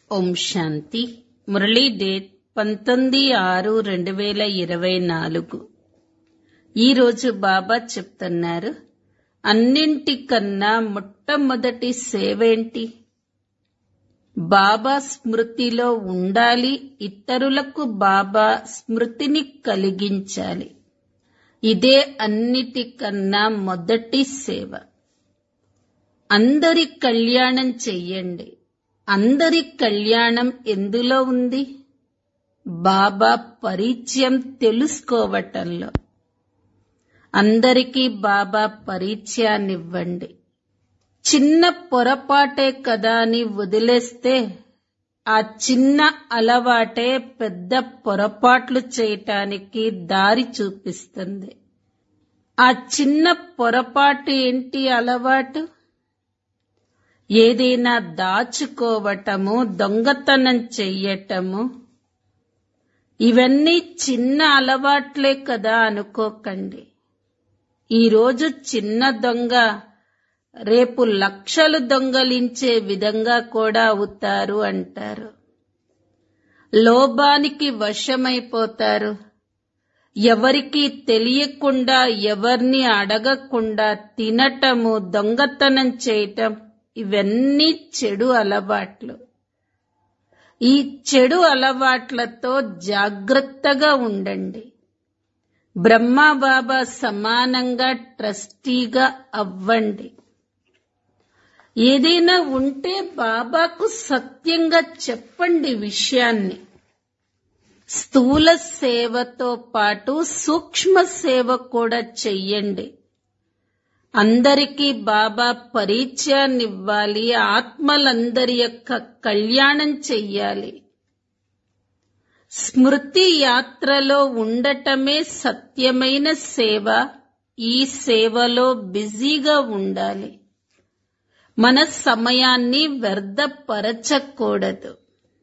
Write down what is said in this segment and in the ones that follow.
ఓం శాంతి Murali date పంతొమ్మిది ఆరు రెండు వేల ఇరవై నాలుగు ఈరోజు బాబా చెప్తున్నారు అన్నింటికన్నా మొట్టమొదటి సేవేంటి బాబా స్మృతిలో ఉండాలి ఇతరులకు బాబా స్మృతిని కలిగించాలి ఇదే అన్నిటికన్నా మొదటి సేవ అందరి కళ్యాణం చెయ్యండి అందరి కళ్యాణం ఎందులో ఉంది బాబా పరిచయం తెలుసుకోవటంలో అందరికీ బాబా పరిచయాన్నివ్వండి చిన్న పొరపాటే కదా అని వదిలేస్తే ఆ చిన్న అలవాటే పెద్ద పొరపాట్లు చేయటానికి దారి చూపిస్తుంది ఆ చిన్న పొరపాటు ఏంటి అలవాటు ఏదైనా దాచుకోవటము దొంగతనం చెయ్యటము ఇవన్నీ చిన్న అలవాట్లే కదా అనుకోకండి ఈరోజు చిన్న దొంగ రేపు లక్షలు దొంగలించే విధంగా కూడా అవుతారు అంటారు లోభానికి వశమైపోతారు ఎవరికి తెలియకుండా ఎవరిని అడగకుండా తినటము దొంగతనం చేయటం ఇవన్నీ చెడు అలవాట్లు ఈ చెడు అలవాట్లతో జాగ్రత్తగా ఉండండి బ్రహ్మబాబా సమానంగా ట్రస్టీగా అవ్వండి ఏదైనా ఉంటే బాబాకు సత్యంగా చెప్పండి విషయాన్ని స్థూల సేవతో పాటు సూక్ష్మ సేవ కూడా చెయ్యండి అందరికీ బాబా పరిచయాన్నివ్వాలి ఆత్మలందరి యొక్క కళ్యాణం చెయ్యాలి స్మృతి యాత్రలో ఉండటమే సత్యమైన సేవ ఈ సేవలో బిజీగా ఉండాలి మన సమయాన్ని వ్యర్థపరచకూడదు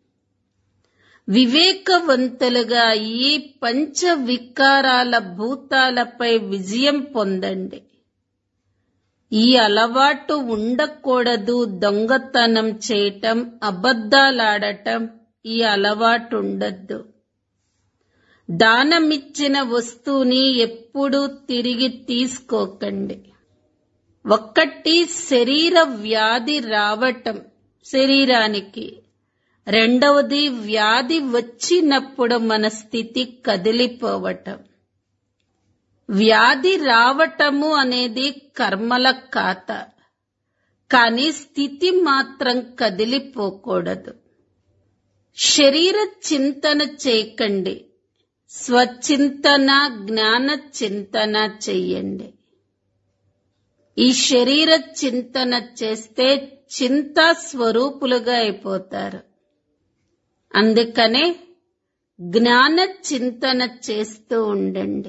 వివేకవంతులుగా ఈ పంచ వికారాల భూతాలపై విజయం పొందండి ఈ అలవాటు ఉండకూడదు దొంగతనం చేయటం అబద్ధాలాడటం ఈ అలవాటు ఉండద్దు దానమిచ్చిన వస్తువుని ఎప్పుడూ తిరిగి తీసుకోకండి ఒక్కటి శరీర వ్యాధి రావటం శరీరానికి రెండవది వ్యాధి వచ్చినప్పుడు మన స్థితి కదిలిపోవటం వ్యాధి రావటము అనేది కర్మల ఖాత కానీ స్థితి మాత్రం కదిలిపోకూడదు శరీర చింతన చేయకండి స్వచింతన జ్ఞాన చింతన చెయ్యండి ఈ శరీర చింతన చేస్తే చింతా స్వరూపులుగా అయిపోతారు అందుకనే జ్ఞాన చింతన చేస్తూ ఉండండి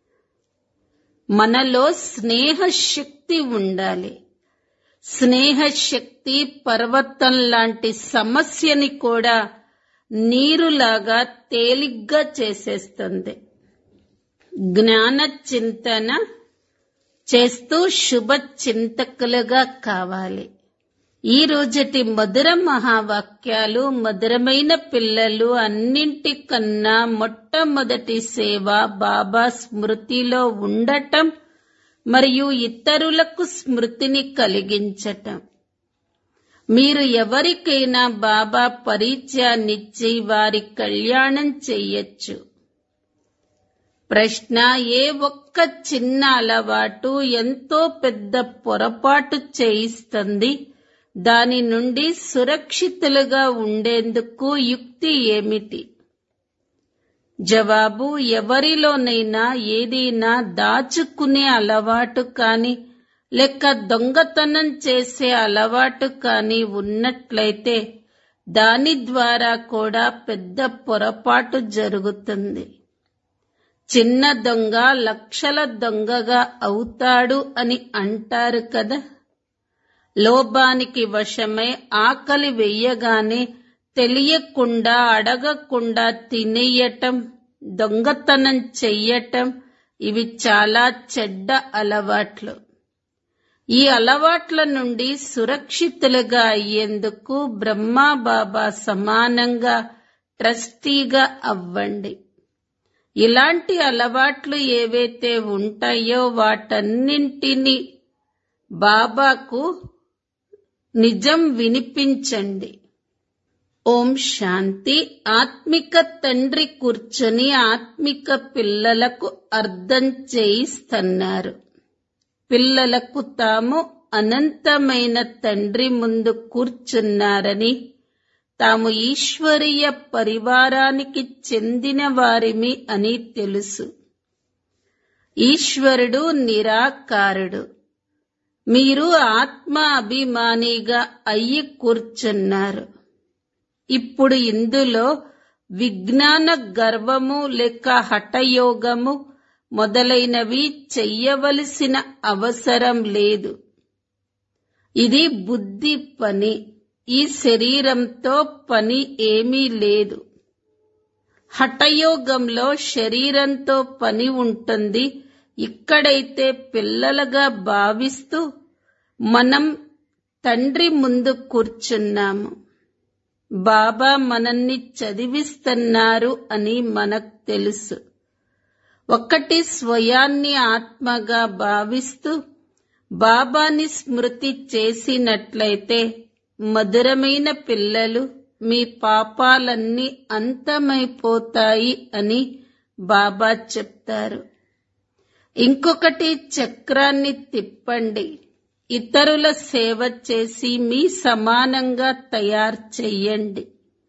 మనలో స్నేహ శక్తి ఉండాలి స్నేహ శక్తి పర్వతం లాంటి సమస్యని కూడా నీరులాగా తేలిగ్గా చేసేస్తుంది జ్ఞాన చింతన చేస్తూ శుభ చింతకులుగా కావాలి ఈ రోజటి మధుర మహావాక్యాలు మధురమైన పిల్లలు అన్నింటికన్నా మొట్టమొదటి సేవ బాబా స్మృతిలో ఉండటం మరియు ఇతరులకు స్మృతిని కలిగించటం మీరు ఎవరికైనా బాబా పరిచయాన్నిచ్చి వారి కళ్యాణం చెయ్యొచ్చు ప్రశ్న ఏ ఒక్క చిన్న అలవాటు ఎంతో పెద్ద పొరపాటు చేయిస్తుంది దాని నుండి సురక్షితులుగా ఉండేందుకు యుక్తి ఏమిటి జవాబు ఎవరిలోనైనా ఏదైనా దాచుకునే అలవాటు కాని లేక దొంగతనం చేసే అలవాటు కాని ఉన్నట్లయితే దాని ద్వారా కూడా పెద్ద పొరపాటు జరుగుతుంది చిన్న దొంగ లక్షల దొంగగా అవుతాడు అని అంటారు కదా లోభానికి వశమై ఆకలి వెయ్యగానే తెలియకుండా అడగకుండా తినేయటం దొంగతనం చెయ్యటం ఇవి చాలా చెడ్డ అలవాట్లు ఈ అలవాట్ల నుండి సురక్షితులుగా అయ్యేందుకు బ్రహ్మా బాబా సమానంగా ట్రస్టీగా అవ్వండి ఇలాంటి అలవాట్లు ఏవైతే ఉంటాయో వాటన్నింటినీ బాబాకు నిజం వినిపించండి ఓం శాంతి ఆత్మిక తండ్రి కూర్చొని ఆత్మిక పిల్లలకు అర్థం చేయిస్తున్నారు పిల్లలకు తాము అనంతమైన తండ్రి ముందు కూర్చున్నారని తాము ఈశ్వరీయ పరివారానికి చెందిన వారిమి అని తెలుసు ఈశ్వరుడు నిరాకారుడు మీరు ఆత్మ అభిమానిగా అయ్యి కూర్చున్నారు ఇప్పుడు ఇందులో విజ్ఞాన గర్వము లేక హఠయోగము మొదలైనవి చెయ్యవలసిన అవసరం లేదు ఇది బుద్ధి పని ఈ శరీరంతో పని ఏమీ లేదు హఠయోగంలో శరీరంతో పని ఉంటుంది ఇక్కడైతే పిల్లలుగా భావిస్తూ మనం తండ్రి ముందు కూర్చున్నాము బాబా మనల్ని చదివిస్తున్నారు అని మనకు తెలుసు ఒకటి స్వయాన్ని ఆత్మగా భావిస్తూ బాబాని స్మృతి చేసినట్లయితే మధురమైన పిల్లలు మీ పాపాలన్నీ అంతమైపోతాయి అని బాబా చెప్తారు ఇంకొకటి చక్రాన్ని తిప్పండి ఇతరుల సేవ చేసి మీ సమానంగా తయారు చెయ్యండి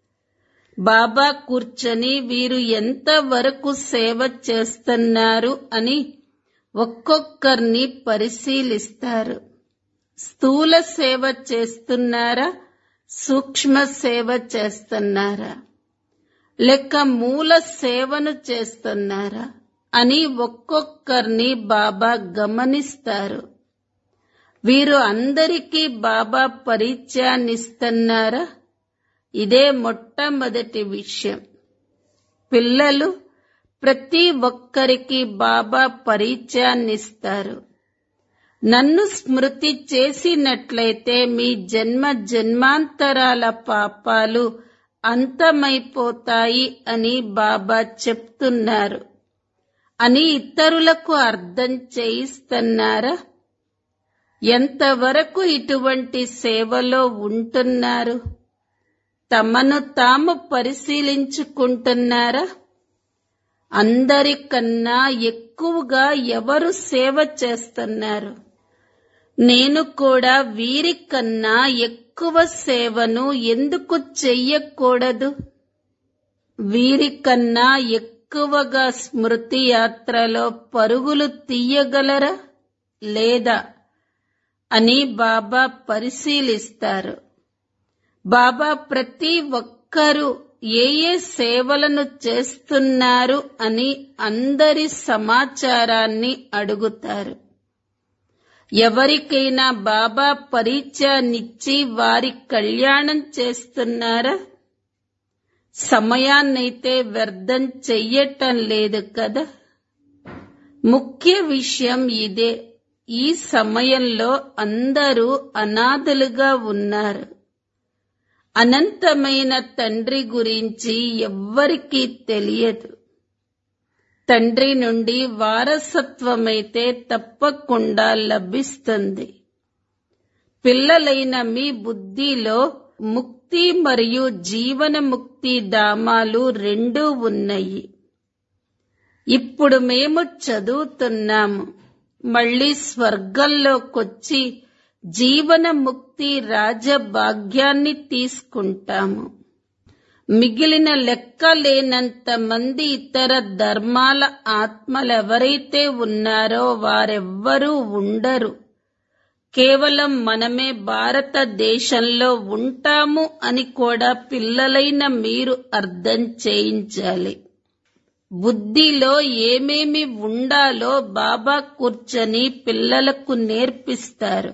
బాబా కూర్చొని వీరు ఎంత వరకు సేవ చేస్తున్నారు అని ఒక్కొక్కరిని పరిశీలిస్తారు స్థూల సేవ చేస్తున్నారా సూక్ష్మ సేవ చేస్తున్నారా లేక మూల సేవను చేస్తున్నారా అని ఒక్కొక్కరిని బాబా గమనిస్తారు వీరు అందరికీ బాబా పరిచయాన్నిస్తున్నారా ఇదే మొట్టమొదటి విషయం పిల్లలు ప్రతి ఒక్కరికి బాబా పరిచయాన్నిస్తారు నన్ను స్మృతి చేసినట్లయితే మీ జన్మ జన్మాంతరాల పాపాలు అంతమైపోతాయి అని బాబా చెప్తున్నారు అని ఇతరులకు అర్థం చేయిస్తున్నారా ఎంతవరకు ఇటువంటి సేవలో ఉంటున్నారు తమను తాము పరిశీలించుకుంటున్నారా అందరికన్నా ఎక్కువగా ఎవరు సేవ చేస్తున్నారు నేను కూడా వీరికన్నా ఎక్కువ సేవను ఎందుకు చెయ్యకూడదు వీరికన్నా ఎక్కువగా స్మృతి యాత్రలో పరుగులు తీయగలరా లేదా అని బాబా పరిశీలిస్తారు బాబా ప్రతి ఒక్కరూ ఏ ఏ సేవలను చేస్తున్నారు అని అందరి సమాచారాన్ని అడుగుతారు ఎవరికైనా బాబా పరిచయాన్నిచ్చి వారి కళ్యాణం చేస్తున్నారా సమయాన్నైతే వ్యర్థం చెయ్యటం లేదు కదా ముఖ్య విషయం ఇదే ఈ సమయంలో అందరూ అనాథలుగా ఉన్నారు అనంతమైన తండ్రి గురించి ఎవ్వరికీ తెలియదు తండ్రి నుండి వారసత్వమైతే తప్పకుండా లభిస్తుంది పిల్లలైన మీ బుద్ధిలో ముక్తి మరియు జీవన ముక్తి ధామాలు రెండూ ఉన్నాయి ఇప్పుడు మేము చదువుతున్నాము మళ్ళీ స్వర్గంలోకొచ్చి జీవన ముక్తి రాజభాగ్యాన్ని తీసుకుంటాము మిగిలిన లెక్క లేనంత మంది ఇతర ధర్మాల ఆత్మలెవరైతే ఉన్నారో వారెవ్వరూ ఉండరు కేవలం మనమే భారతదేశంలో ఉంటాము అని కూడా పిల్లలైన మీరు అర్థం చేయించాలి బుద్ధిలో ఏమేమి ఉండాలో బాబా కూర్చొని పిల్లలకు నేర్పిస్తారు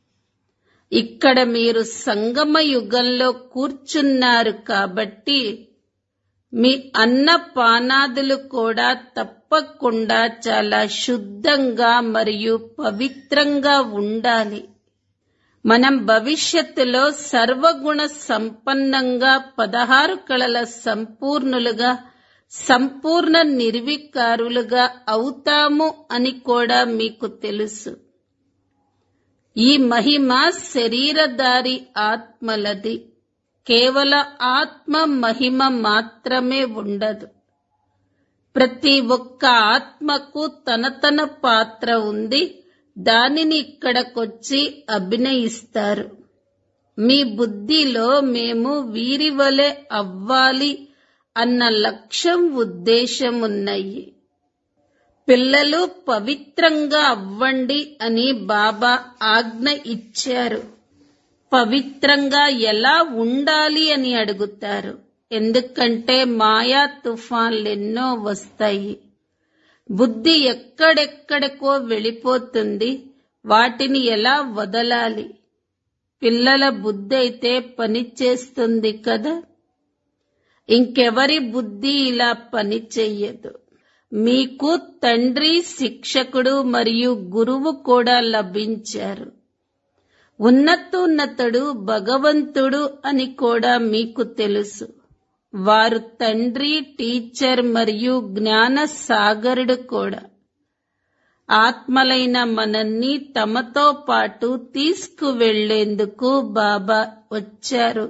ఇక్కడ మీరు సంగమ యుగంలో కూర్చున్నారు కాబట్టి మీ అన్నపానాదులు కూడా తప్పకుండా చాలా శుద్ధంగా మరియు పవిత్రంగా ఉండాలి మనం భవిష్యత్తులో సర్వగుణ సంపన్నంగా పదహారు కళల సంపూర్ణులుగా సంపూర్ణ నిర్వికారులుగా అవుతాము అని కూడా మీకు తెలుసు ఈ మహిమ శరీరధారి ఆత్మలది కేవల ఆత్మ మహిమ మాత్రమే ఉండదు ప్రతి ఒక్క ఆత్మకు తన తన పాత్ర ఉంది దానిని ఇక్కడకొచ్చి అభినయిస్తారు మీ బుద్ధిలో మేము వీరి వలె అవ్వాలి అన్న లక్ష్యం ఉద్దేశం ఉన్నాయి పిల్లలు పవిత్రంగా అవ్వండి అని బాబా ఆజ్ఞ ఇచ్చారు పవిత్రంగా ఎలా ఉండాలి అని అడుగుతారు ఎందుకంటే మాయా తుఫాన్లెన్నో వస్తాయి బుద్ధి ఎక్కడెక్కడికో వెళ్ళిపోతుంది వాటిని ఎలా వదలాలి పిల్లల బుద్ధి అయితే పనిచేస్తుంది కదా ఇంకెవరి బుద్ధి ఇలా పని చెయ్యదు మీకు తండ్రి శిక్షకుడు మరియు గురువు కూడా లభించారు ఉన్నతోన్నతుడు భగవంతుడు అని కూడా మీకు తెలుసు వారు తండ్రి టీచర్ మరియు జ్ఞాన సాగరుడు కూడా ఆత్మలైన మనల్ని తమతో పాటు తీసుకువెళ్లేందుకు బాబా వచ్చారు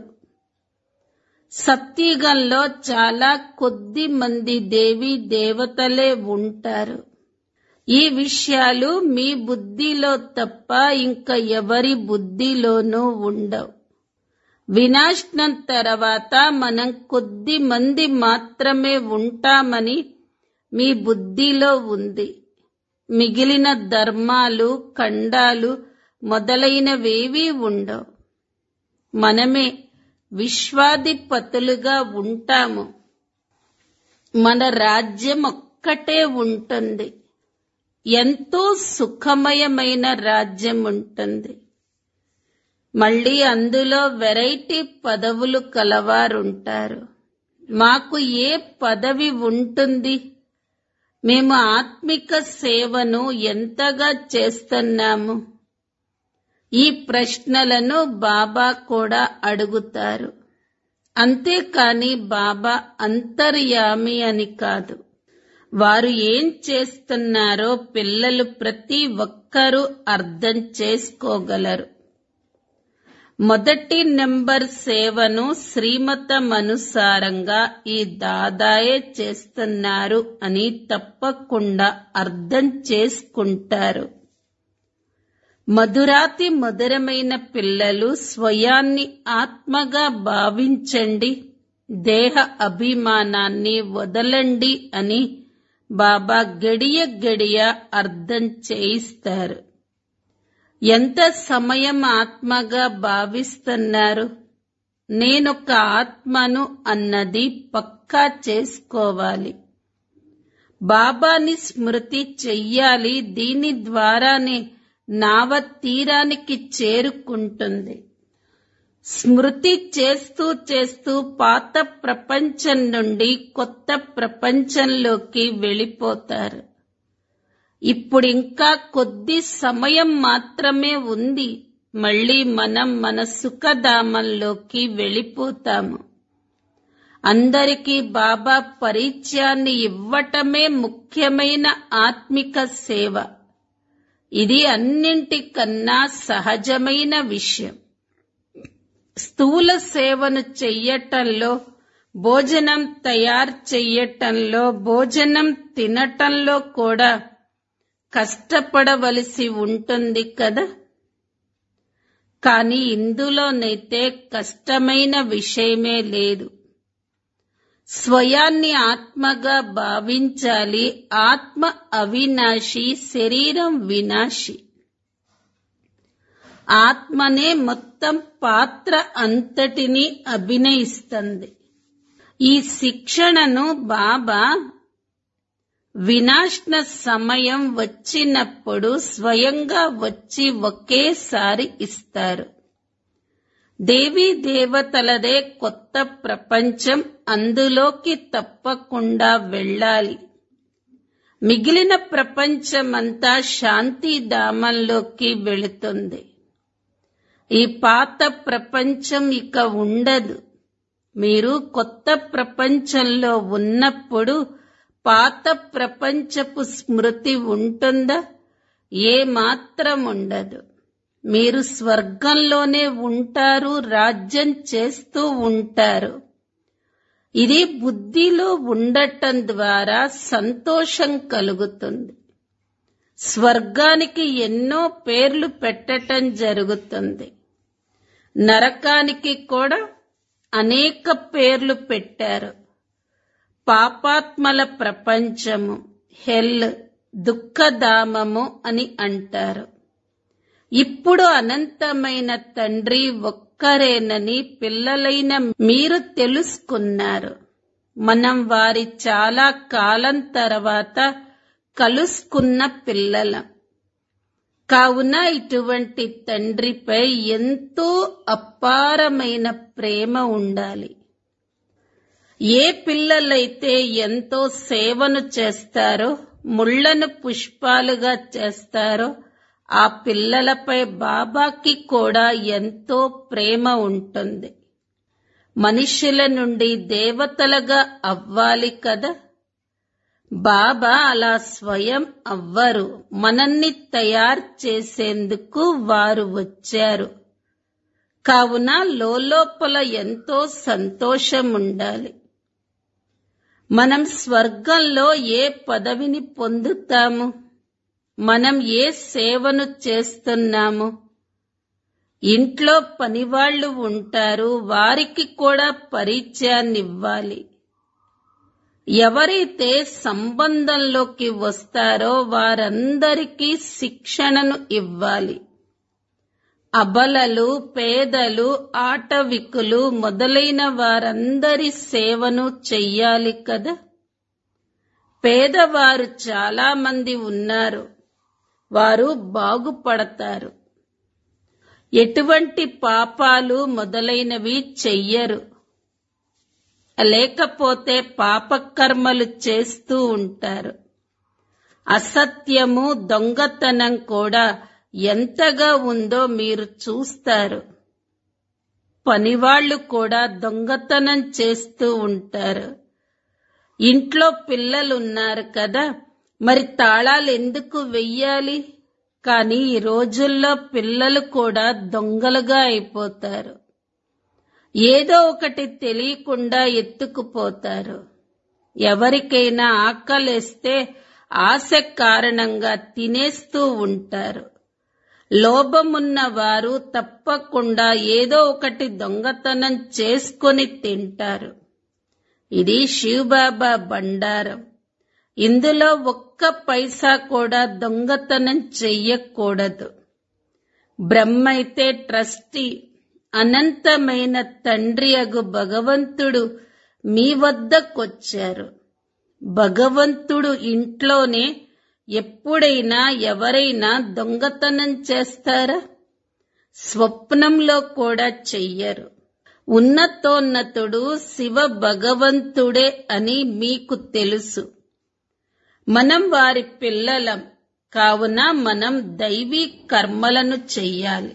సత్యుగంలో చాలా కొద్ది మంది దేవి దేవతలే ఉంటారు ఈ విషయాలు మీ బుద్ధిలో తప్ప ఇంకా ఎవరి బుద్ధిలోనూ ఉండవు వినాశనం తర్వాత మనం కొద్ది మంది మాత్రమే ఉంటామని మీ బుద్ధిలో ఉంది మిగిలిన ధర్మాలు ఖండాలు మొదలైనవేవీ ఉండవు మనమే విశ్వాధిపతులుగా ఉంటాము మన రాజ్యం ఒక్కటే ఉంటుంది ఎంతో సుఖమయమైన రాజ్యం ఉంటుంది మళ్ళీ అందులో వెరైటీ పదవులు కలవారుంటారు మాకు ఏ పదవి ఉంటుంది మేము ఆత్మిక సేవను ఎంతగా చేస్తున్నాము ఈ ప్రశ్నలను బాబా కూడా అడుగుతారు అంతేకాని బాబా అంతర్యామి అని కాదు వారు ఏం చేస్తున్నారో పిల్లలు ప్రతి ఒక్కరూ అర్థం చేసుకోగలరు మొదటి నెంబర్ సేవను శ్రీమతమనుసారంగా ఈ దాదాయే చేస్తున్నారు అని తప్పకుండా అర్థం చేసుకుంటారు మధురాతి మధురమైన పిల్లలు స్వయాన్ని ఆత్మగా భావించండి దేహ అభిమానాన్ని వదలండి అని బాబా గడియ గడియ అర్థం చేయిస్తారు ఎంత సమయం ఆత్మగా భావిస్తున్నారు నేనొక ఆత్మను అన్నది పక్కా చేసుకోవాలి బాబాని స్మృతి చెయ్యాలి దీని ద్వారానే నావ తీరానికి చేరుకుంటుంది స్మృతి చేస్తూ చేస్తూ పాత ప్రపంచం నుండి కొత్త ప్రపంచంలోకి వెళ్ళిపోతారు ఇప్పుడు ఇంకా కొద్ది సమయం మాత్రమే ఉంది మళ్ళీ మనం మన సుఖధామంలోకి వెళ్ళిపోతాము అందరికీ బాబా పరిచయాన్ని ఇవ్వటమే ముఖ్యమైన ఆత్మిక సేవ ఇది అన్నింటికన్నా సహజమైన విషయం స్థూల సేవను చెయ్యటంలో భోజనం తయారు చెయ్యటంలో భోజనం తినటంలో కూడా కష్టపడవలసి ఉంటుంది కదా కానీ ఇందులోనైతే కష్టమైన విషయమే లేదు స్వయాన్ని ఆత్మగా భావించాలి ఆత్మ అవినాశి శరీరం వినాశి ఆత్మనే మొత్తం పాత్ర అంతటిని అభినయిస్తుంది ఈ శిక్షణను బాబా వినాశన సమయం వచ్చినప్పుడు స్వయంగా వచ్చి ఒకేసారి ఇస్తారు దేవీ దేవతలదే కొత్త ప్రపంచం అందులోకి తప్పకుండా వెళ్ళాలి మిగిలిన ప్రపంచమంతా శాంతిధామంలోకి వెళుతుంది ఈ పాత ప్రపంచం ఇక ఉండదు మీరు కొత్త ప్రపంచంలో ఉన్నప్పుడు పాత ప్రపంచపు స్మృతి ఉంటుందా ఏ మాత్రం ఉండదు మీరు స్వర్గంలోనే ఉంటారు రాజ్యం చేస్తూ ఉంటారు ఇది బుద్ధిలో ఉండటం ద్వారా సంతోషం కలుగుతుంది స్వర్గానికి ఎన్నో పేర్లు పెట్టటం జరుగుతుంది నరకానికి కూడా అనేక పేర్లు పెట్టారు పాపాత్మల ప్రపంచము హెల్ దుఃఖధామము అని అంటారు ఇప్పుడు అనంతమైన తండ్రి ఒక్కరేనని పిల్లలైన మీరు తెలుసుకున్నారు మనం వారి చాలా కాలం తర్వాత కలుసుకున్న పిల్లలం కావున ఇటువంటి తండ్రిపై ఎంతో అపారమైన ప్రేమ ఉండాలి ఏ పిల్లలైతే ఎంతో సేవను చేస్తారో ముళ్లను పుష్పాలుగా చేస్తారో ఆ పిల్లలపై బాబాకి కూడా ఎంతో ప్రేమ ఉంటుంది మనుషుల నుండి దేవతలుగా అవ్వాలి కదా బాబా అలా స్వయం అవ్వరు మనల్ని తయారు చేసేందుకు వారు వచ్చారు కావున లోపల ఎంతో సంతోషం ఉండాలి మనం స్వర్గంలో ఏ పదవిని పొందుతాము మనం ఏ సేవను చేస్తున్నాము ఇంట్లో పనివాళ్లు ఉంటారు వారికి కూడా పరిచయాన్నివ్వాలి ఎవరైతే సంబంధంలోకి వస్తారో వారందరికీ శిక్షణను ఇవ్వాలి అబలలు పేదలు ఆటవికులు మొదలైన వారందరి సేవను చెయ్యాలి కదా పేదవారు చాలా మంది ఉన్నారు వారు బాగుపడతారు ఎటువంటి పాపాలు మొదలైనవి చెయ్యరు లేకపోతే పాపకర్మలు చేస్తూ ఉంటారు అసత్యము దొంగతనం కూడా ఎంతగా ఉందో మీరు చూస్తారు పనివాళ్లు కూడా దొంగతనం చేస్తూ ఉంటారు ఇంట్లో పిల్లలున్నారు కదా మరి తాళాలు ఎందుకు వెయ్యాలి కానీ ఈ రోజుల్లో పిల్లలు కూడా దొంగలుగా అయిపోతారు ఏదో ఒకటి తెలియకుండా ఎత్తుకుపోతారు ఎవరికైనా ఆకలేస్తే ఆశ కారణంగా తినేస్తూ ఉంటారు లోభమున్న వారు తప్పకుండా ఏదో ఒకటి దొంగతనం చేసుకొని తింటారు ఇది శివబాబా బండారం ఇందులో ఒక్క పైసా కూడా దొంగతనం చెయ్యకూడదు బ్రహ్మైతే ట్రస్టీ అనంతమైన తండ్రి అగు భగవంతుడు మీ వద్దకొచ్చారు భగవంతుడు ఇంట్లోనే ఎప్పుడైనా ఎవరైనా దొంగతనం చేస్తారా స్వప్నంలో కూడా చెయ్యరు ఉన్నతోన్నతుడు శివ భగవంతుడే అని మీకు తెలుసు మనం వారి పిల్లలం కావున మనం దైవీ కర్మలను చెయ్యాలి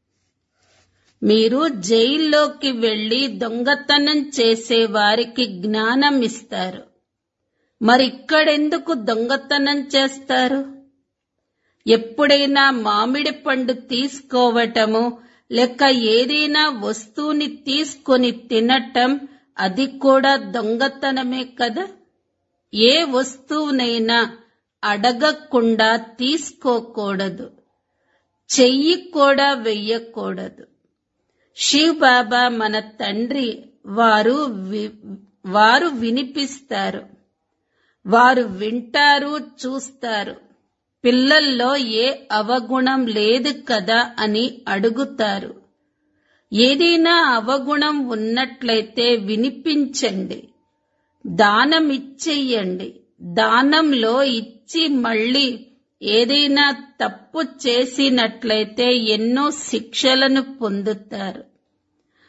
మీరు జైల్లోకి వెళ్లి దొంగతనం చేసే వారికి జ్ఞానం ఇస్తారు మరి ఇక్కడెందుకు దొంగతనం చేస్తారు ఎప్పుడైనా మామిడి పండు తీసుకోవటము లేక ఏదైనా వస్తువుని తీసుకొని తినటం అది కూడా దొంగతనమే కదా ఏ వస్తువునైనా అడగకుండా తీసుకోకూడదు చెయ్యి కూడా వెయ్యకూడదు శివ్ బాబా మన తండ్రి వారు వి- వారు వినిపిస్తారు వారు వింటారు చూస్తారు పిల్లల్లో ఏ అవగుణం లేదు కదా అని అడుగుతారు ఏదైనా అవగుణం ఉన్నట్లయితే వినిపించండి దానం ఇచ్చేయండి దానంలో ఇచ్చి మళ్ళీ ఏదైనా తప్పు చేసినట్లయితే ఎన్నో శిక్షలను పొందుతారు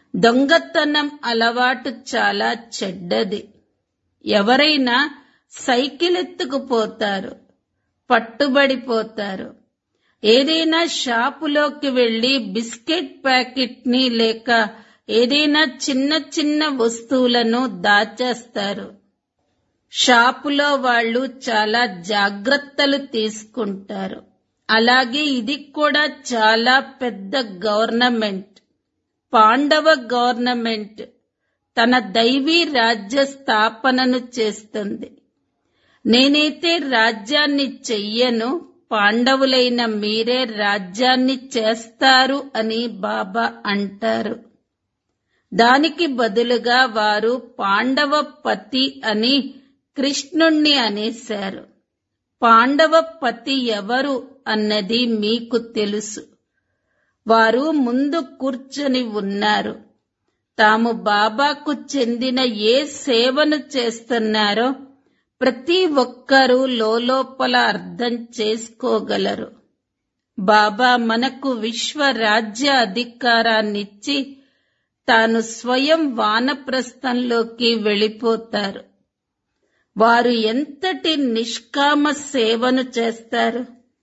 దొంగతనం అలవాటు చాలా చెడ్డది ఎవరైనా సైకిల్ ఎత్తుకుపోతారు పట్టుబడిపోతారు ఏదైనా షాపులోకి వెళ్లి బిస్కెట్ ప్యాకెట్ ని లేక ఏదైనా చిన్న చిన్న వస్తువులను దాచేస్తారు షాపులో వాళ్ళు చాలా జాగ్రత్తలు తీసుకుంటారు అలాగే ఇది కూడా చాలా పెద్ద గవర్నమెంట్ పాండవ గవర్నమెంట్ తన దైవీ రాజ్య స్థాపనను చేస్తుంది నేనైతే రాజ్యాన్ని చెయ్యను పాండవులైన మీరే రాజ్యాన్ని చేస్తారు అని బాబా అంటారు దానికి బదులుగా వారు పాండవ పతి అని కృష్ణుణ్ణి అనేశారు పాండవ పతి ఎవరు అన్నది మీకు తెలుసు వారు ముందు కూర్చొని ఉన్నారు తాము బాబాకు చెందిన ఏ సేవను చేస్తున్నారో ప్రతి ఒక్కరూ లోపల అర్థం చేసుకోగలరు బాబా మనకు విశ్వ రాజ్య అధికారాన్నిచ్చి తాను స్వయం వానప్రస్థంలోకి వెళ్ళిపోతారు వారు ఎంతటి నిష్కామ సేవను చేస్తారు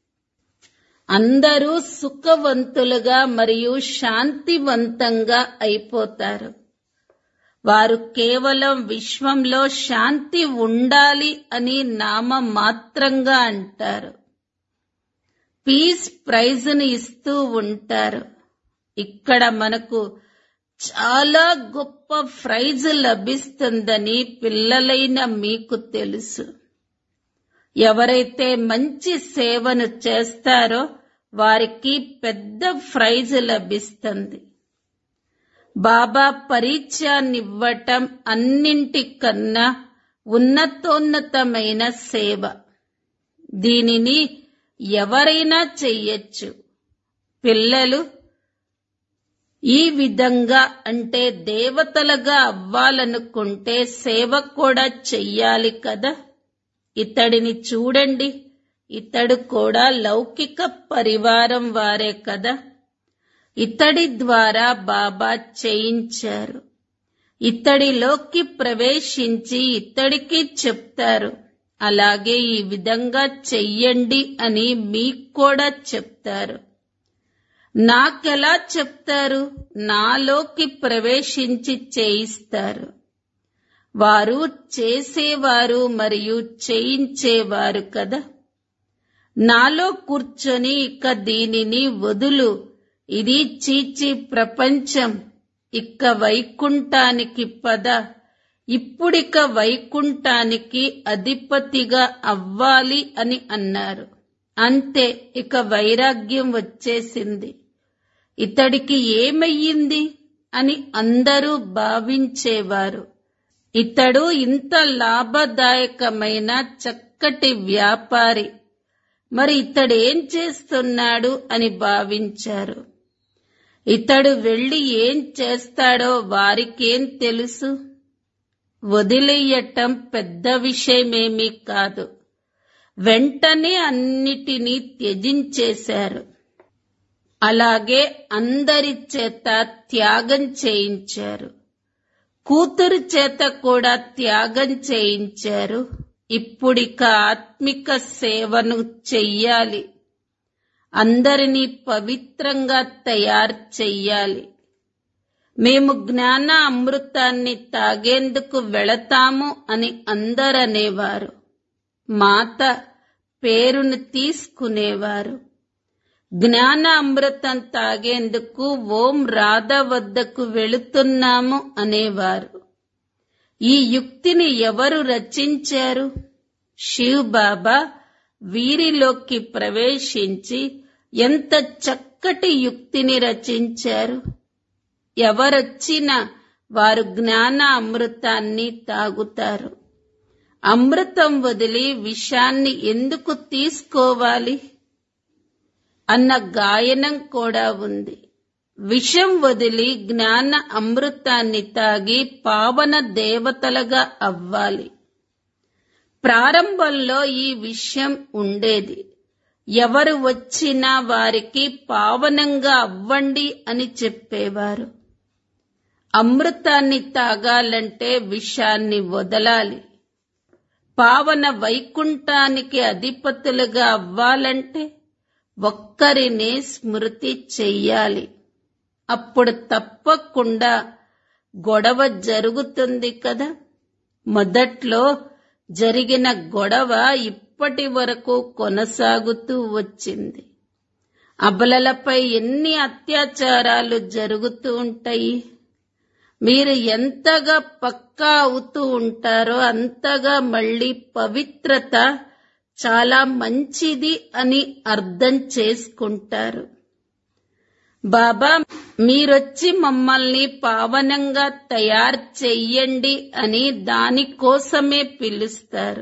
అందరూ సుఖవంతులుగా మరియు శాంతివంతంగా అయిపోతారు వారు కేవలం విశ్వంలో శాంతి ఉండాలి అని నామ మాత్రంగా అంటారు పీస్ ప్రైజ్ని ఇస్తూ ఉంటారు ఇక్కడ మనకు చాలా గొప్ప ప్రైజ్ లభిస్తుందని పిల్లలైన మీకు తెలుసు ఎవరైతే మంచి సేవను చేస్తారో వారికి పెద్ద ప్రైజ్ లభిస్తుంది బాబా పరిచయాన్నివ్వటం అన్నింటికన్నా ఉన్నతోన్నతమైన సేవ దీనిని ఎవరైనా చెయ్యొచ్చు పిల్లలు ఈ విధంగా అంటే దేవతలుగా అవ్వాలనుకుంటే సేవ కూడా చెయ్యాలి కదా ఇతడిని చూడండి ఇతడు కూడా లౌకిక పరివారం వారే కదా ఇతడి ద్వారా బాబా చేయించారు ఇతడిలోకి ప్రవేశించి ఇతడికి చెప్తారు అలాగే ఈ విధంగా చెయ్యండి అని మీకు కూడా చెప్తారు నాకెలా చెప్తారు నాలోకి ప్రవేశించి చేయిస్తారు వారు చేసేవారు మరియు చేయించేవారు కదా నాలో కూర్చొని ఇక దీనిని వదులు ఇది చీచి ప్రపంచం ఇక్క వైకుంఠానికి పద ఇప్పుడిక వైకుంఠానికి అధిపతిగా అవ్వాలి అని అన్నారు అంతే ఇక వైరాగ్యం వచ్చేసింది ఇతడికి ఏమయ్యింది అని అందరూ భావించేవారు ఇతడు ఇంత లాభదాయకమైన చక్కటి వ్యాపారి మరి ఇతడేం చేస్తున్నాడు అని భావించారు ఇతడు వెళ్లి ఏం చేస్తాడో వారికేం తెలుసు వదిలేయటం పెద్ద విషయమేమీ కాదు వెంటనే అన్నిటినీ త్యజించేశారు అలాగే అందరి చేత త్యాగం చేయించారు కూతురు చేత కూడా త్యాగం చేయించారు ఇప్పుడిక ఆత్మిక సేవను చెయ్యాలి అందరినీ పవిత్రంగా తయారు చెయ్యాలి మేము జ్ఞాన అమృతాన్ని తాగేందుకు వెళతాము అని అందరనేవారు మాత పేరును తీసుకునేవారు జ్ఞాన అమృతం తాగేందుకు ఓం రాధ వద్దకు వెళుతున్నాము అనేవారు ఈ యుక్తిని ఎవరు రచించారు శివ్ బాబా వీరిలోకి ప్రవేశించి ఎంత చక్కటి యుక్తిని రచించారు ఎవరొచ్చినా వారు జ్ఞాన అమృతాన్ని తాగుతారు అమృతం వదిలి విషాన్ని ఎందుకు తీసుకోవాలి అన్న గాయనం కూడా ఉంది విషం వదిలి జ్ఞాన అమృతాన్ని తాగి పావన దేవతలుగా అవ్వాలి ప్రారంభంలో ఈ విషయం ఉండేది ఎవరు వచ్చినా వారికి పావనంగా అవ్వండి అని చెప్పేవారు అమృతాన్ని తాగాలంటే విషాన్ని వదలాలి పావన వైకుంఠానికి అధిపతులుగా అవ్వాలంటే ఒక్కరినే స్మృతి చెయ్యాలి అప్పుడు తప్పకుండా గొడవ జరుగుతుంది కదా మొదట్లో జరిగిన గొడవ ఇప్పటి వరకు కొనసాగుతూ వచ్చింది అబలలపై ఎన్ని అత్యాచారాలు జరుగుతూ ఉంటాయి మీరు ఎంతగా పక్కా అవుతూ ఉంటారో అంతగా మళ్ళీ పవిత్రత చాలా మంచిది అని అర్థం చేసుకుంటారు బాబా మీరొచ్చి మమ్మల్ని పావనంగా తయారు చెయ్యండి అని దానికోసమే పిలుస్తారు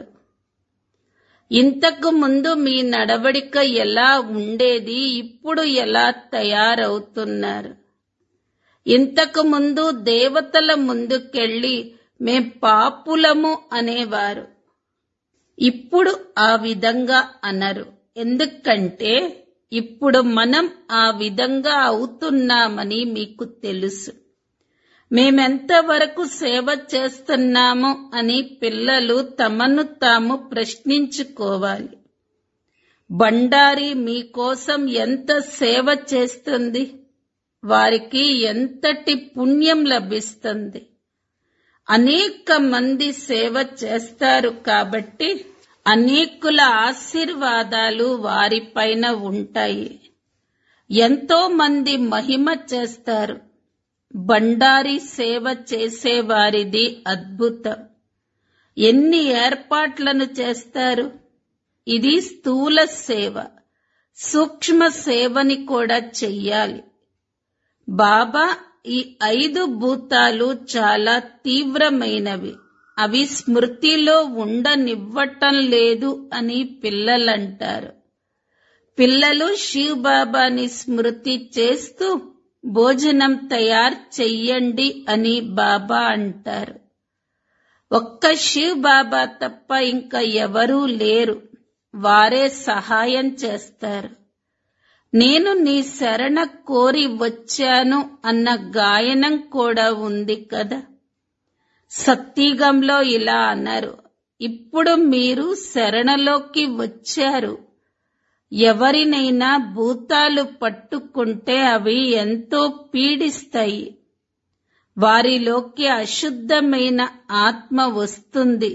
ఇంతకు ముందు మీ నడవడిక ఎలా ఉండేది ఇప్పుడు ఎలా తయారవుతున్నారు ఇంతకు ముందు దేవతల ముందుకెళ్ళి మేం పాపులము అనేవారు ఇప్పుడు ఆ విధంగా అనరు ఎందుకంటే ఇప్పుడు మనం ఆ విధంగా అవుతున్నామని మీకు తెలుసు మేమెంతవరకు సేవ చేస్తున్నాము అని పిల్లలు తమను తాము ప్రశ్నించుకోవాలి బండారి మీకోసం ఎంత సేవ చేస్తుంది వారికి ఎంతటి పుణ్యం లభిస్తుంది అనేక మంది సేవ చేస్తారు కాబట్టి అనేకుల ఆశీర్వాదాలు వారిపైన ఉంటాయి ఎంతో మంది మహిమ చేస్తారు బండారి సేవ చేసేవారిది అద్భుతం ఎన్ని ఏర్పాట్లను చేస్తారు ఇది స్థూల సేవ సూక్ష్మ సేవని కూడా చెయ్యాలి బాబా ఈ ఐదు భూతాలు చాలా తీవ్రమైనవి అవి స్మృతిలో ఉండనివ్వటం లేదు అని పిల్లలంటారు పిల్లలు శివ్ బాబాని స్మృతి చేస్తూ భోజనం తయారు చెయ్యండి అని బాబా అంటారు ఒక్క శివ్ బాబా తప్ప ఇంకా ఎవరూ లేరు వారే సహాయం చేస్తారు నేను నీ శరణ కోరి వచ్చాను అన్న గాయనం కూడా ఉంది కదా సత్యగంలో ఇలా అన్నారు ఇప్పుడు మీరు శరణలోకి వచ్చారు ఎవరినైనా భూతాలు పట్టుకుంటే అవి ఎంతో పీడిస్తాయి వారిలోకి అశుద్ధమైన ఆత్మ వస్తుంది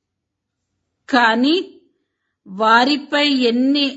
కానీ వారిపై ఎన్ని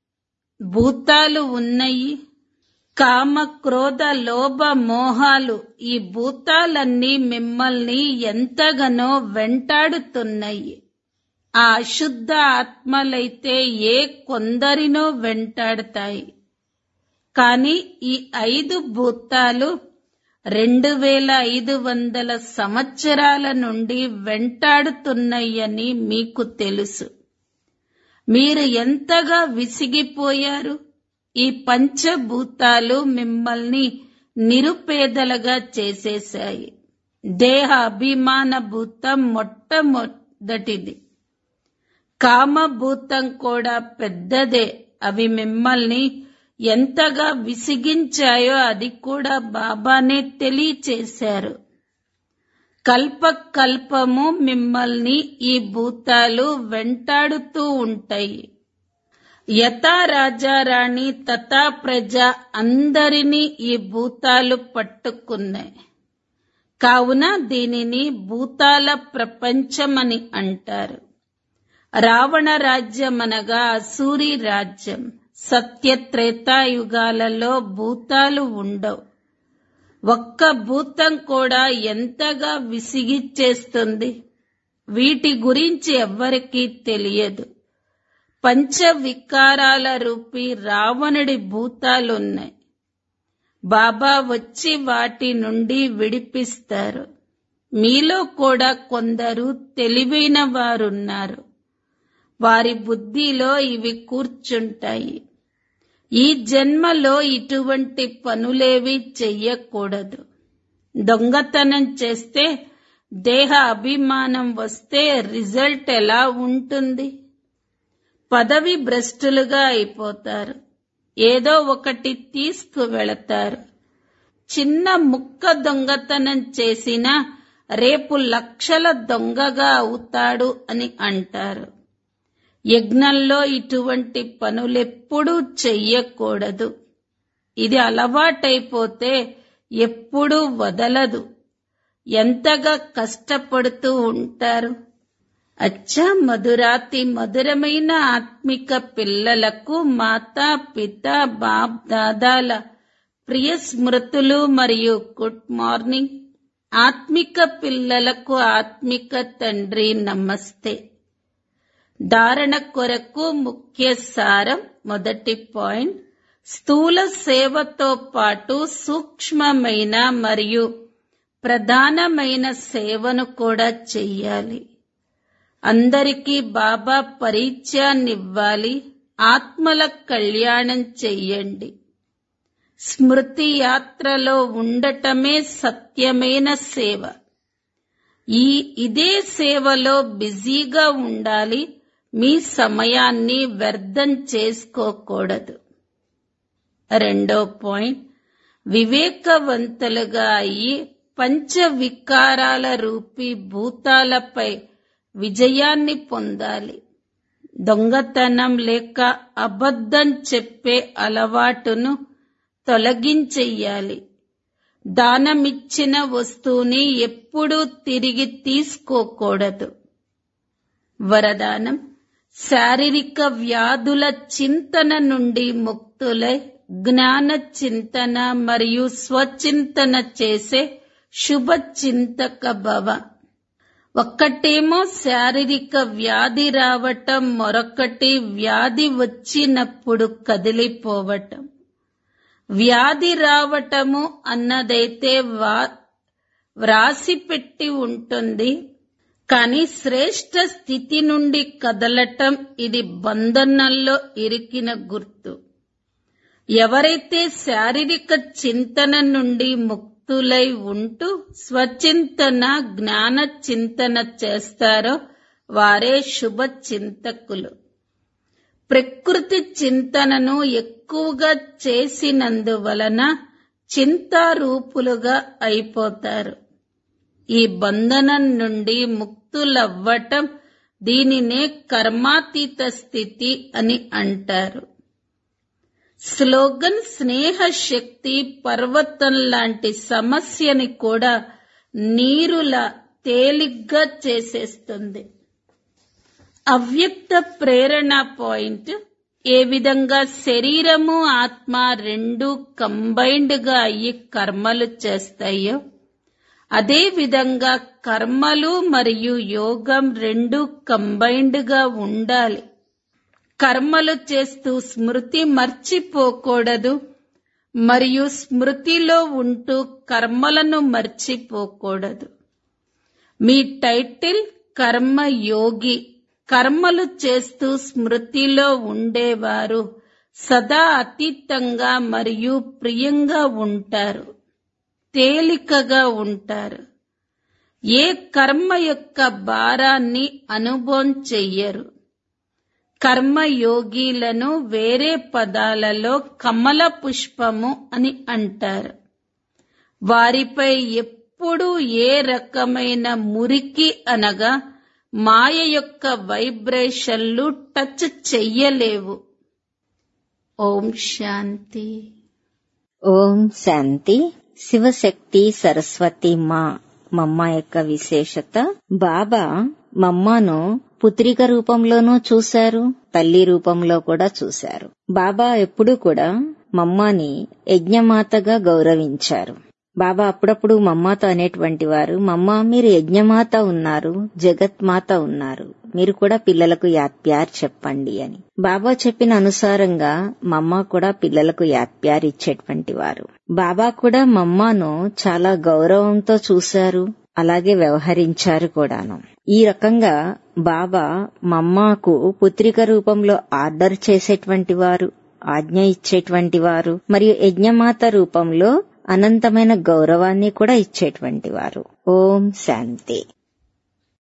భూతాలు ఉన్నాయి కామ క్రోధ లోభ మోహాలు ఈ భూతాలన్నీ మిమ్మల్ని ఎంతగానో వెంటాడుతున్నాయి ఆ అశుద్ధ ఆత్మలైతే ఏ కొందరినో వెంటాడతాయి కానీ ఈ ఐదు భూతాలు రెండు వేల ఐదు వందల సంవత్సరాల నుండి వెంటాడుతున్నాయని మీకు తెలుసు మీరు ఎంతగా విసిగిపోయారు ఈ పంచభూతాలు మిమ్మల్ని నిరుపేదలుగా చేసేశాయి దేహ అభిమాన భూతం మొట్టమొదటిది కామభూతం కూడా పెద్దదే అవి మిమ్మల్ని ఎంతగా విసిగించాయో అది కూడా బాబానే తెలియచేశారు కల్ప కల్పము మిమ్మల్ని ఈ భూతాలు వెంటాడుతూ ఉంటాయి యథా రాజారాణి తథా ప్రజ అందరినీ ఈ భూతాలు పట్టుకున్నాయి కావున దీనిని భూతాల ప్రపంచమని అంటారు రావణ రాజ్యం అనగా అసూరి రాజ్యం సత్య త్రేతాయుగాలలో భూతాలు ఉండవు ఒక్క భూతం కూడా ఎంతగా విసిగిచ్చేస్తుంది వీటి గురించి ఎవ్వరికీ తెలియదు పంచ వికారాల రూపీ రావణుడి భూతాలున్నాయి బాబా వచ్చి వాటి నుండి విడిపిస్తారు మీలో కూడా కొందరు తెలివైన వారున్నారు వారి బుద్ధిలో ఇవి కూర్చుంటాయి ఈ జన్మలో ఇటువంటి పనులేవి చెయ్యకూడదు దొంగతనం చేస్తే దేహ అభిమానం వస్తే రిజల్ట్ ఎలా ఉంటుంది పదవి భ్రష్టులుగా అయిపోతారు ఏదో ఒకటి తీసుకు వెళతారు చిన్న ముక్క దొంగతనం చేసినా రేపు లక్షల దొంగగా అవుతాడు అని అంటారు యజ్ఞంలో ఇటువంటి పనులెప్పుడూ చెయ్యకూడదు ఇది అలవాటైపోతే ఎప్పుడూ వదలదు ఎంతగా కష్టపడుతూ ఉంటారు అచ్చా మధురాతి మధురమైన ఆత్మిక పిల్లలకు మాతా పిత బాప్ దాదాల ప్రియ స్మృతులు మరియు గుడ్ మార్నింగ్ ఆత్మిక పిల్లలకు ఆత్మిక తండ్రి నమస్తే ధారణ కొరకు ముఖ్య సారం మొదటి పాయింట్ స్థూల సేవతో పాటు సూక్ష్మమైన మరియు ప్రధానమైన సేవను కూడా చెయ్యాలి అందరికీ బాబా పరిచయాన్నివ్వాలి ఆత్మల కళ్యాణం చెయ్యండి స్మృతి యాత్రలో ఉండటమే సత్యమైన సేవ ఈ ఇదే సేవలో బిజీగా ఉండాలి మీ సమయాన్ని వ్యర్థం చేసుకోకూడదు రెండో పాయింట్ వివేకవంతులుగా అయ్యి పంచ వికారాల రూపీ భూతాలపై విజయాన్ని పొందాలి దొంగతనం లేక అబద్ధం చెప్పే అలవాటును తొలగించెయ్యాలి దానమిచ్చిన వస్తువుని ఎప్పుడూ తిరిగి తీసుకోకూడదు వరదానం శారీరక వ్యాధుల చింతన నుండి ముక్తులై జ్ఞాన చింతన మరియు స్వచింతన చేసే శుభ చింతక భవ ఒక్కటేమో శారీరక వ్యాధి రావటం మరొకటి వ్యాధి వచ్చినప్పుడు కదిలిపోవటం వ్యాధి రావటము అన్నదైతే వా వ్రాసి పెట్టి ఉంటుంది కానీ శ్రేష్ట స్థితి నుండి కదలటం ఇది బంధనంలో ఇరికిన గుర్తు ఎవరైతే శారీరక చింతన నుండి ముక్తులై ఉంటూ స్వచింతన జ్ఞాన చింతన చేస్తారో వారే శుభ చింతకులు ప్రకృతి చింతనను ఎక్కువగా చేసినందువలన చింతారూపులుగా అయిపోతారు ఈ బంధనం నుండి ముక్తులవ్వటం దీనినే కర్మాతీత స్థితి అని అంటారు స్లోగన్ స్నేహ శక్తి పర్వతం లాంటి సమస్యని కూడా నీరులా తేలిగ్గా చేసేస్తుంది అవ్యక్త ప్రేరణ పాయింట్ ఏ విధంగా శరీరము ఆత్మ రెండు కంబైన్డ్ గా అయ్యి కర్మలు చేస్తాయో అదే విధంగా కర్మలు మరియు యోగం రెండు కంబైన్డ్ గా ఉండాలి కర్మలు చేస్తూ స్మృతి మర్చిపోకూడదు మరియు స్మృతిలో ఉంటూ కర్మలను మర్చిపోకూడదు మీ టైటిల్ కర్మ యోగి కర్మలు చేస్తూ స్మృతిలో ఉండేవారు సదా అతీతంగా మరియు ప్రియంగా ఉంటారు తేలికగా ఉంటారు ఏ కర్మ యొక్క భారాన్ని అనుభవం చెయ్యరు కర్మయోగిలను వేరే పదాలలో కమల పుష్పము అని అంటారు వారిపై ఎప్పుడూ ఏ రకమైన మురికి అనగా మాయ యొక్క వైబ్రేషన్లు టచ్ చెయ్యలేవు ఓం శాంతి ఓం శాంతి శివశక్తి సరస్వతి మా మమ్మ యొక్క విశేషత బాబా మమ్మను పుత్రిక రూపంలోనూ చూశారు తల్లి రూపంలో కూడా చూశారు బాబా ఎప్పుడూ కూడా మమ్మని యజ్ఞమాతగా గౌరవించారు బాబా అప్పుడప్పుడు మమ్మతో అనేటువంటి వారు మమ్మ మీరు యజ్ఞమాత ఉన్నారు జగత్మాత ఉన్నారు మీరు కూడా పిల్లలకు యాత్యార్ చెప్పండి అని బాబా చెప్పిన అనుసారంగా మమ్మ కూడా పిల్లలకు యాత్యార్ ఇచ్చేటువంటి వారు బాబా కూడా మమ్మను చాలా గౌరవంతో చూశారు అలాగే వ్యవహరించారు కూడాను ఈ రకంగా బాబా మమ్మకు పుత్రిక రూపంలో ఆర్డర్ చేసేటువంటి వారు ఆజ్ఞ ఇచ్చేటువంటి వారు మరియు యజ్ఞమాత రూపంలో అనంతమైన గౌరవాన్ని కూడా ఇచ్చేటువంటి వారు ఓం శాంతి